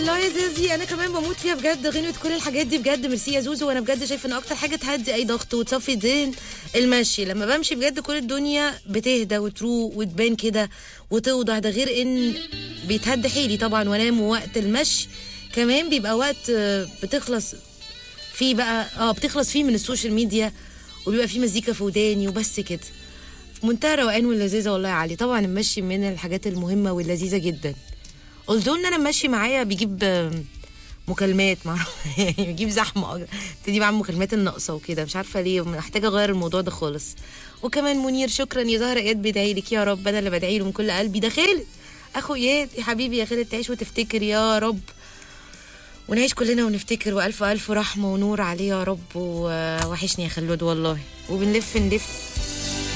الله يا زازي انا كمان بموت فيها بجد غنوة كل الحاجات دي بجد ميرسي يا زوزو وانا بجد شايفه ان اكتر حاجه تهدي اي ضغط وتصفي الدين المشي لما بمشي بجد كل الدنيا بتهدى وتروق وتبان كده وتوضح ده غير ان بيتهدى حيلي طبعا وانام وقت المشي كمان بيبقى وقت آه، بتخلص فيه بقى اه بتخلص فيه من السوشيال ميديا وبيبقى فيه مزيكا في وداني وبس كده في منتهى الروقان واللذيذه والله يا علي طبعا المشي من الحاجات المهمه واللذيذه جدا قلتوا ان انا ماشي معايا بيجيب آم، مكالمات مع بيجيب زحمه ابتدي بعمل مكالمات الناقصه وكده مش عارفه ليه محتاجه اغير الموضوع ده خالص وكمان منير شكرا يا زهره اياد بدعي لك يا رب انا اللي بدعي له من كل قلبي ده خالد اخو اياد يا حبيبي يا خالد تعيش وتفتكر يا رب ونعيش كلنا ونفتكر والف الف رحمه ونور عليه يا رب ووحشني يا خلود والله وبنلف نلف